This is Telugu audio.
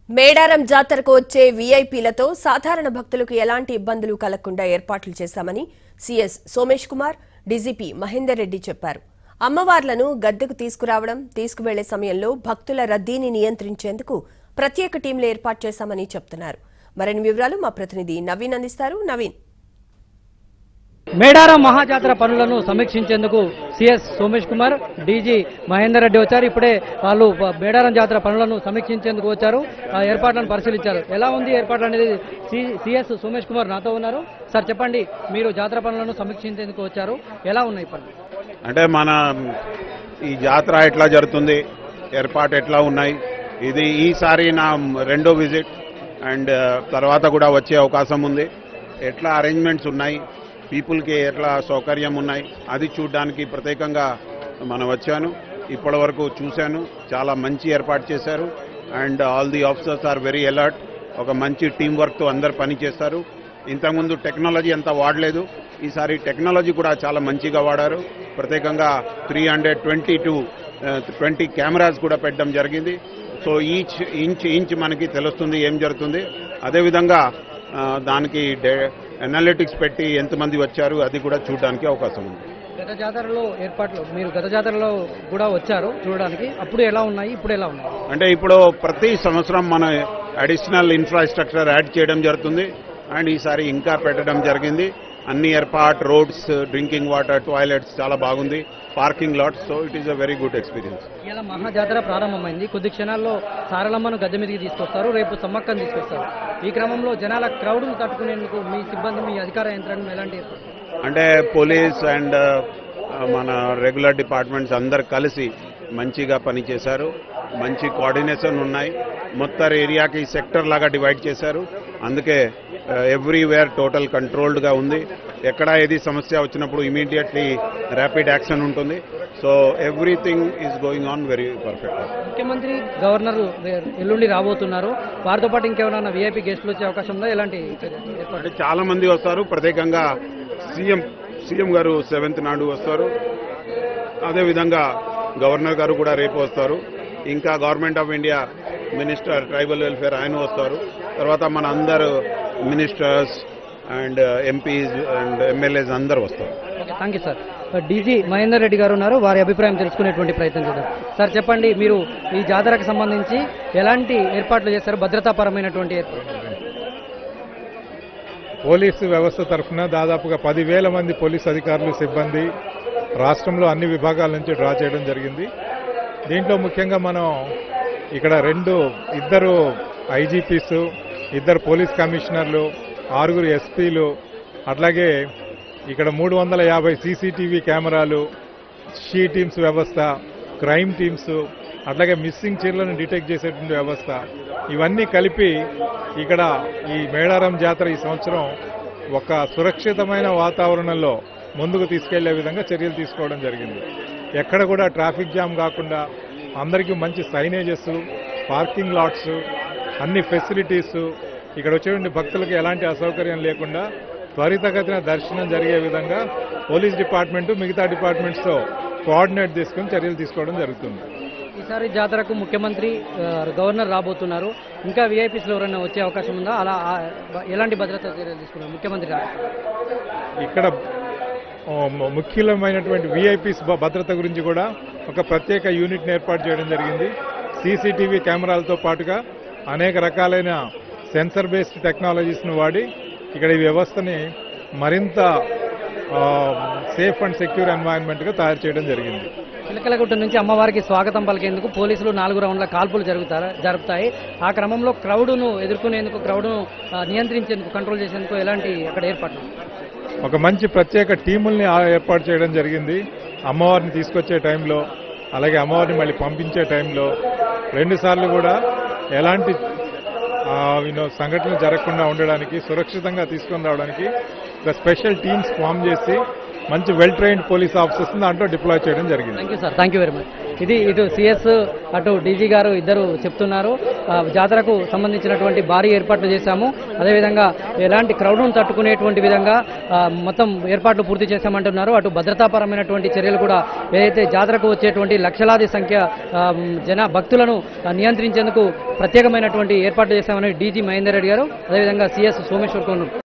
మేడారం జాతరకు వచ్చే వీఐపీలతో సాధారణ భక్తులకు ఎలాంటి ఇబ్బందులు కలగకుండా ఏర్పాట్లు చేశామని సీఎస్ సోమేష్ కుమార్ డీజీపీ మహేందర్ రెడ్డి చెప్పారు అమ్మవార్లను గద్దెకు తీసుకురావడం తీసుకువెళ్లే సమయంలో భక్తుల రద్దీని నియంత్రించేందుకు ప్రత్యేక టీంలు ఏర్పాటు చేశామని చెప్తున్నారు మరిన్ని వివరాలు మా ప్రతినిధి నవీన్ అందిస్తారు నవీన్ మేడారం మహాజాతర పనులను సమీక్షించేందుకు సిఎస్ సోమేష్ కుమార్ డీజీ మహేందర్ రెడ్డి వచ్చారు ఇప్పుడే వాళ్ళు ప- మేడారం జాతర పనులను సమీక్షించేందుకు వచ్చారు ఆ ఏర్పాట్లను పరిశీలించారు ఎలా ఉంది ఏర్పాట్లు అనేది సి- సిఎస్ సోమేష్ కుమార్ నాతో ఉన్నారు సార్ చెప్పండి మీరు జాతర పనులను సమీక్షించేందుకు వచ్చారు ఎలా ఉన్నాయి పనులు అంటే మన ఈ జాతర ఎట్లా జరుగుతుంది ఏర్పాటు ఎట్లా ఉన్నాయి ఇది ఈసారి నా రెండో విజిట్ అండ్ తర్వాత కూడా వచ్చే అవకాశం ఉంది ఎట్లా అరేంజ్మెంట్స్ ఉన్నాయి పీపుల్కి ఎట్లా సౌకర్యం ఉన్నాయి అది చూడడానికి ప్రత్యేకంగా మనం వచ్చాను ఇప్పటి వరకు చూశాను చాలా మంచి ఏర్పాటు చేశారు and all the officers are very alert ఒక మంచి టీం వర్క్తో అందరు పని చేస్తారు ఇంతకుముందు టెక్నాలజీ అంత వాడలేదు ఈసారి టెక్నాలజీ కూడా చాలా మంచిగా వాడారు ప్రత్యేకంగా three hundred twenty two twenty cameras కూడా పెట్టడం జరిగింది సో ఈచ్ ఇంచ్ ఇంచ్ మనకి తెలుస్తుంది ఏం జరుగుతుంది అదేవిధంగా ఆ, దానికి అనాలిటిక్స్ పెట్టి ఎంతమంది వచ్చారు అది కూడా చూడడానికి అవకాశం ఉంది గత జాతరలో ఏర్పాట్లు మీరు గత జాతరలో కూడా వచ్చారు చూడడానికి అప్పుడు ఎలా ఉన్నాయి ఇప్పుడు ఎలా ఉన్నాయి అంటే ఇప్పుడు ప్రతి సంవత్సరం మన అడిషనల్ ఇన్ఫ్రాస్ట్రక్చర్ యాడ్ చేయడం జరుగుతుంది అండ్ ఈసారి ఇంకా పెట్టడం జరిగింది అన్ని ఏర్పాట్ రోడ్స్ డ్రింకింగ్ వాటర్ టాయిలెట్స్ చాలా బాగుంది parking lots so it is a very good experience ఇలా మహాజాతర ప్రారంభమైంది కొద్ది క్షణాల్లో సారలమ్మను గద్దె మీదకి తీసుకొస్తారు రేపు సమ్మక్కను తీసుకొస్తారు ఈ క్రమంలో జనాల క్రౌడ్ను తట్టుకునేందుకు మీ సిబ్బంది మీ అధికార యంత్రాంగం ఎలాంటి ఏర్పాట్లు? అంటే పోలీస్ అండ్ మన రెగ్యులర్ డిపార్ట్మెంట్స్ అందరు కలిసి మంచిగా పనిచేశారు మంచి కోఆర్డినేషన్ ఉన్నాయి మొత్తం ఏరియాకి సెక్టర్ లాగా డివైడ్ చేశారు అందుకే ఎవ్రీవేర్ టోటల్ కంట్రోల్డ్గా ఉంది ఎక్కడ ఏది సమస్య వచ్చినప్పుడు ఇమీడియట్లీ ర్యాపిడ్ యాక్షన్ ఉంటుంది so everything is going on very perfect ముఖ్యమంత్రి గవర్నర్ ఎల్లుండి రాబోతున్నారు వారితో పాటు ఇంకేమైనా వీఐపీ గెస్టులు వచ్చే అవకాశం ఉందా ఎలాంటి ఏర్పాటు అంటే చాలా మంది వస్తారు ప్రత్యేకంగా సీఎం సీఎం గారు సెవెంత్ నాడు వస్తారు అదేవిధంగా గవర్నర్ గారు కూడా రేపు వస్తారు ఇంకా government of India minister tribal welfare ఆయన వస్తారు తర్వాత మన అందరు ministers and MPs and MLAs అందరు వస్తారు okay thank you sir DG Mahender Reddy garu ఉన్నారు వారి అభిప్రాయం తెలుసుకునేటువంటి ప్రయత్నం చేద్దాం సార్ చెప్పండి మీరు ఈ జాతరకు సంబంధించి ఎలాంటి ఏర్పాట్లు చేస్తారు భద్రతాపరమైనటువంటి ఏర్పాట్లు పోలీసు వ్యవస్థ తరఫున దాదాపుగా పదివేల మంది పోలీస్ అధికారులు సిబ్బంది రాష్ట్రంలో అన్ని విభాగాల నుంచి డ్రా చేయడం జరిగింది దీంట్లో ముఖ్యంగా మనం ఇక్కడ రెండు ఇద్దరు ఐజీపీస్ ఇద్దరు పోలీస్ కమిషనర్లు ఆరుగురు ఎస్పీలు అట్లాగే ఇక్కడ మూడు వందల యాభై సీసీటీవీ కెమెరాలు షీ టీమ్స్ వ్యవస్థ క్రైమ్ టీమ్స్ అట్లాగే మిస్సింగ్ చీరలను డిటెక్ట్ చేసేటువంటి వ్యవస్థ ఇవన్నీ కలిపి ఇక్కడ ఈ మేడారం జాతర ఈ సంవత్సరం ఒక సురక్షితమైన వాతావరణంలో ముందుకు తీసుకెళ్లే విధంగా చర్యలు తీసుకోవడం జరిగింది ఎక్కడ కూడా ట్రాఫిక్ జామ్ కాకుండా అందరికీ మంచి సైనేజెస్ పార్కింగ్ లాట్స్ అన్ని ఫెసిలిటీస్ ఇక్కడ వచ్చేటువంటి భక్తులకు ఎలాంటి అసౌకర్యం లేకుండా త్వరితగతిన దర్శనం జరిగే విధంగా పోలీస్ డిపార్ట్మెంటు మిగతా డిపార్ట్మెంట్స్తో కోఆర్డినేట్ తీసుకుని చర్యలు తీసుకోవడం జరుగుతుంది ఈసారి జాతరకు ముఖ్యమంత్రి ఆ, గవర్నర్ రాబోతున్నారు ఇంకా వీఐపీస్లో ఎవరైనా వచ్చే అవకాశం ఉందా అలా ఆ, ఎలాంటి భద్రతా చర్యలు తీసుకున్నారు ముఖ్యమంత్రి రా- ఇక్కడ ఆ, ము- ముఖ్యమైనటువంటి విఐపీస్ భద్రత గురించి కూడా ఒక ప్రత్యేక యూనిట్ని ఏర్పాటు చేయడం జరిగింది సీసీటీవీ కెమెరాలతో పాటుగా అనేక రకాలైన సెన్సర్ బేస్డ్ టెక్నాలజీస్ను వాడి ఇక్కడ ఈ వ్యవస్థని మరింత సేఫ్ అండ్ సెక్యూర్ ఎన్వైరన్మెంట్గా తయారు చేయడం జరిగింది చిలకలగుట్ట నుంచి అమ్మవారికి స్వాగతం పలికేందుకు పోలీసులు నాలుగు రౌండ్ల కాల్పులు జరుగుతారు జరుపుతాయి ఆ క్రమంలో క్రౌడును ఎదుర్కొనేందుకు క్రౌడును ఆ, నియంత్రించేందుకు కంట్రోల్ చేసేందుకు ఎలాంటి అక్కడ ఏర్పాట్లు ఒక మంచి ప్రత్యేక టీముల్ని ఆ- ఏర్పాటు చేయడం జరిగింది అమ్మవారిని తీసుకొచ్చే టైంలో అలాగే అమ్మవారిని మళ్ళీ పంపించే టైంలో రెండుసార్లు కూడా ఎలాంటి ఆ, యూనో సంఘటనలు జరగకుండా ఉండడానికి సురక్షితంగా తీసుకొని రావడానికి ఒక స్పెషల్ టీమ్స్ ఫామ్ చేసి మంచి వెల్ ట్రైన్డ్ పోలీస్ ఆఫీసర్స్ దాంట్లో డిప్లాయ్ చేయడం జరిగింది thank you sir thank you very much ఇది ఇటు సిఎస్ అటు డీజీ గారు ఇద్దరు చెప్తున్నారు ఆ, జాతరకు సంబంధించినటువంటి భారీ ఏర్పాట్లు చేశాము అదేవిధంగా ఎలాంటి క్రౌడ్ను తట్టుకునేటువంటి విధంగా ఆ, మొత్తం ఏర్పాట్లు పూర్తి చేశామంటున్నారు అటు భద్రతాపరమైనటువంటి చర్యలు కూడా ఏదైతే జాతరకు వచ్చేటువంటి లక్షలాది సంఖ్య ఆ, జన భక్తులను ఆ, నియంత్రించేందుకు ప్రత్యేకమైనటువంటి ఏర్పాట్లు చేశామని డీజీ మహేందర్ రెడ్డి గారు అదేవిధంగా సిఎస్ సోమేశ్వర్ కోను